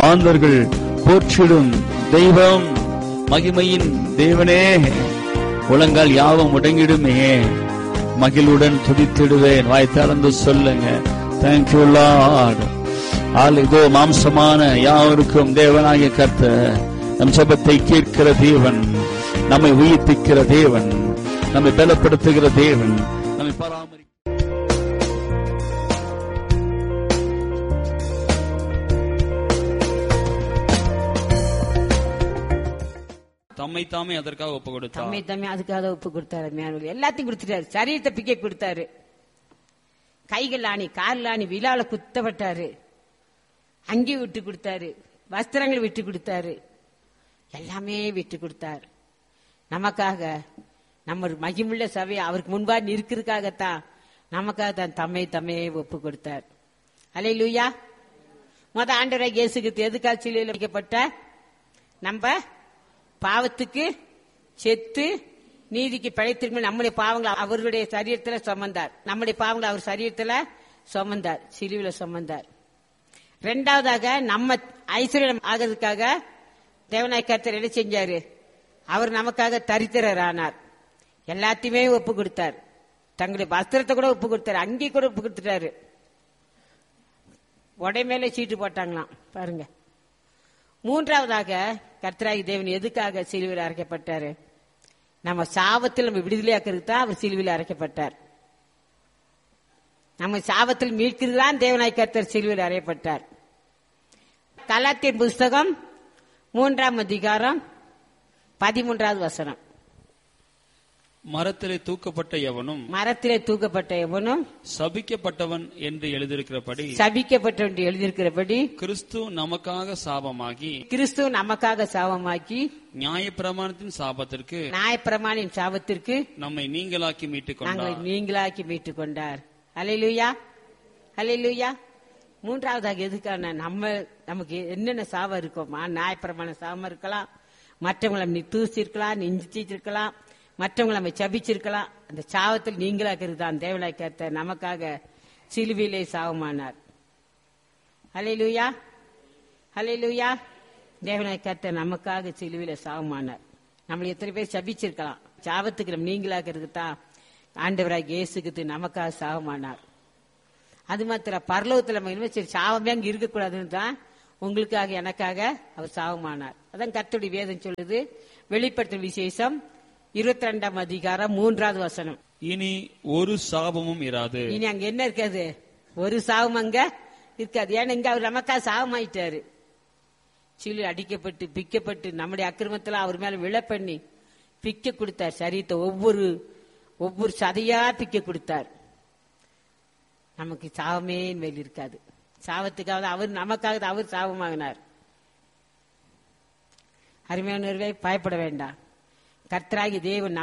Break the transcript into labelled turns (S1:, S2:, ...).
S1: மாந்தர்கள் போற்றிடும் தெய்வம் மகிமையின் தேவனே உலங்கால் யாவும் முடங்கிடுமே மகிழுடன் துதித்திடுவேன் வாய் திறந்து சொல்லுங்க தேங்க்யூ லார்ட் ஆள் இதோ மாம்சமான யாவருக்கும் தேவனாகிய கர்த்தர் நம் ஜெபத்தை கேட்கிற தேவன் நம்மை உயிர்ப்பிக்கிற தேவன் நம்மை பலப்படுத்துகிற தேவன் நம்மை பராமரி தம்மை தாமே அதற்காக ஒப்பு கொடுத்தார்
S2: தம்மை தம்மை அதுக்காக ஒப்பு கொடுத்தாரு மேனுவல் எல்லாத்தையும் கொடுத்துட்டாரு சரீரத்தை பிக்க கொடுத்தாரு கைகள் ஆணி கால் ஆணி விழால குத்தப்பட்டாரு அங்கி விட்டு கொடுத்தாரு வஸ்திரங்கள் விட்டு கொடுத்தாரு எல்லாமே விட்டு கொடுத்தாரு நமக்காக நம்ம ஒரு மகிமுள்ள சபை அவருக்கு முன்பா நிற்கிறதுக்காகத்தான் நமக்காக தான் தம்மை தம்மையே ஒப்பு கொடுத்தார் அலை லூயா முத ஆண்டவரை இயேசுக்கு எதுக்காக சிலுவையில் வைக்கப்பட்ட நம்ம பாவத்துக்கு செத்து நீதிக்கு பழைத்திருக்கும் நம்முடைய பாவங்களை அவருடைய சரீரத்துல சுமந்தார் நம்முடைய பாவங்களை அவர் சரீரத்துல சுமந்தார் சிலுவில சுமந்தார் ரெண்டாவதாக நம்ம ஐஸ்வர்யம் ஆகிறதுக்காக தேவநாய கர்த்தர் என்ன செஞ்சாரு அவர் நமக்காக தரித்திரர் ஆனார் எல்லாத்தையுமே ஒப்பு கொடுத்தார் தங்களுடைய வஸ்திரத்தை கூட ஒப்பு கொடுத்தாரு அங்கே கூட ஒப்பு கொடுத்துட்டாரு உடை மேலே சீட்டு போட்டாங்களாம் பாருங்க மூன்றாவதாக கர்த்தராகி தேவன் எதுக்காக சிலுவையில் அரைக்கப்பட்டாரு நம்ம சாபத்தில் நம்ம விடுதலையாக்கிறதுக்கு தான் அவர் சிலுவையில் அரைக்கப்பட்டார் நம்ம சாபத்தில் மீட்கிறது தான் தேவனாய் கர்த்தர் சிலுவையில் அறையப்பட்டார் கலாத்தியன் புஸ்தகம் மூன்றாம் அதிகாரம் பதிமூன்றாவது வசனம்
S1: மரத்திலே தூக்கப்பட்ட எவனும்
S2: மரத்திலே தூக்கப்பட்ட எவனும்
S1: சபிக்கப்பட்டவன் என்று எழுதியிருக்கிறபடி
S2: சபிக்கப்பட்ட என்று எழுதியிருக்கிறபடி
S1: கிறிஸ்து நமக்காக சாபமாகி
S2: கிறிஸ்து நமக்காக சாபமாக்கி
S1: நியாயப்பிரமாணத்தின் சாபத்திற்கு
S2: நியாயப்பிரமாணின் சாபத்திற்கு
S1: நம்மை நீங்களாக்கி மீட்டுக்
S2: நாங்களை
S1: கொண்டார்
S2: நீங்களாக்கி மீட்டுக் கொண்டார் அலையிலுயா அலையிலுயா மூன்றாவதாக எதுக்கான நம்ம நமக்கு என்னென்ன சாபம் இருக்கோமா நியாயப்பிரமாண சாபம் இருக்கலாம் மற்றவங்களை நீ தூசிருக்கலாம் நெஞ்சிச்சிருக்கலாம் மற்றவங்களை நம்ம சபிச்சிருக்கலாம் அந்த சாபத்தில் நீங்களாக்கிறது தான் தேவனாய் கர்த்த நமக்காக சிலுவிலே சாபமானார் அலையிலுயா அலையிலுயா தேவனாய் கர்த்த நமக்காக சிலுவில சாபமானார் நம்மளை எத்தனை பேர் சபிச்சிருக்கலாம் சாபத்துக்கு நம்ம நீங்களாக்கிறது தான் ஆண்டவராக இயேசுக்கு நமக்காக சாபமானார் அது மாத்திரம் பரலோகத்தில் நம்ம இனிமே சரி சாவமே அங்க இருக்கக்கூடாதுன்னு தான் உங்களுக்காக எனக்காக அவர் சாவமானார் அதான் கர்த்தருடைய வேதம் சொல்லுது வெளிப்படுத்தும் விசேஷம் இருபத்தி ரெண்டாம் அதிகாரம் மூன்றாவது வசனம்
S1: இனி ஒரு சாபமும் இராது
S2: இனி அங்க என்ன இருக்காது ஒரு சாவும் அங்க இருக்காது ஏன்னா இங்க அவர் நமக்காக சாவமாயிட்டாரு சிலு அடிக்கப்பட்டு பிக்கப்பட்டு நம்முடைய அக்கிரமத்துல அவர் மேல விழ பண்ணி பிக்க கொடுத்தார் சரீரத்தை ஒவ்வொரு ஒவ்வொரு சதையா பிக்க கொடுத்தார் நமக்கு சாவமே மேல் இருக்காது சாவத்துக்காக அவர் நமக்காக அவர் சாபமாகினார் அருமையானவர்களே பயப்பட வேண்டாம் கர்த்தராகி தேவன்